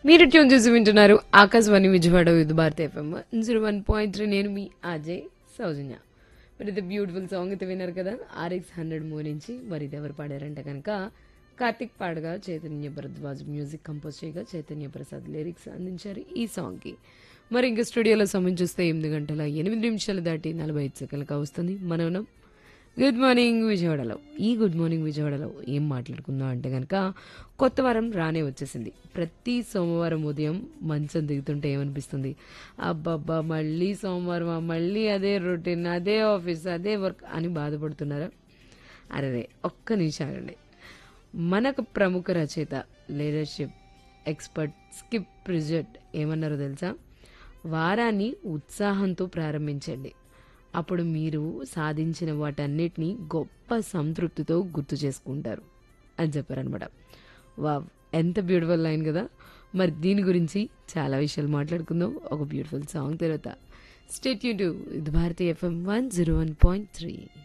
మీరు ట్యూన్ చేసి వింటున్నారు Akashvani Vijayawada Vividh Bharati FM zero one point three నేను మీ అజయ్ సౌజన్య మరి ఇది బ్యూటిఫుల్ సాంగ్ అయితే విన్నారు కదా ఆర్ఎక్స్ హండ్రెడ్ మూవీ నుంచి మరి ఇది ఎవరు పాడారంటే కనుక కార్తిక్ పాడగా చైతన్య భరద్వాజ్ మ్యూజిక్ కంపోజ్ చేయగా చైతన్య ప్రసాద్ లిరిక్స్ అందించారు ఈ సాంగ్కి మరి ఇంకా స్టూడియోలో సమయం చూస్తే ఎనిమిది గంటల ఎనిమిది నిమిషాలు దాటి నలభై ఐదు సెకండ్లుగా వస్తుంది మనం గుడ్ మార్నింగ్ విజయవాడలో ఈ గుడ్ మార్నింగ్ విజయవాడలో ఏం మాట్లాడుకుందాం అంటే కనుక కొత్త వారం రానే వచ్చేసింది ప్రతి సోమవారం ఉదయం మంచం దిగుతుంటే ఏమనిపిస్తుంది అబ్బబ్బా మళ్ళీ సోమవారం మళ్ళీ అదే రొటీన్ అదే ఆఫీస్ అదే వర్క్ అని బాధపడుతున్నారా అరే ఒక్క నిమిషం ఆగండి మనకు ప్రముఖ రచయిత లీడర్షిప్ ఎక్స్పర్ట్ స్కిప్ ప్రిజెట్ ఏమన్నారో తెలుసా వారాన్ని ఉత్సాహంతో ప్రారంభించండి అప్పుడు మీరు సాధించిన వాటన్నిటిని గొప్ప సంతృప్తితో గుర్తు చేసుకుంటారు అని చెప్పారనమాట వావ్ ఎంత బ్యూటిఫుల్ లైన్ కదా మరి దీని గురించి చాలా విషయాలు మాట్లాడుకుందాం ఒక బ్యూటిఫుల్ సాంగ్ తర్వాత స్టేట్ యూ టు ఇది Bharatiya FM one zero one point three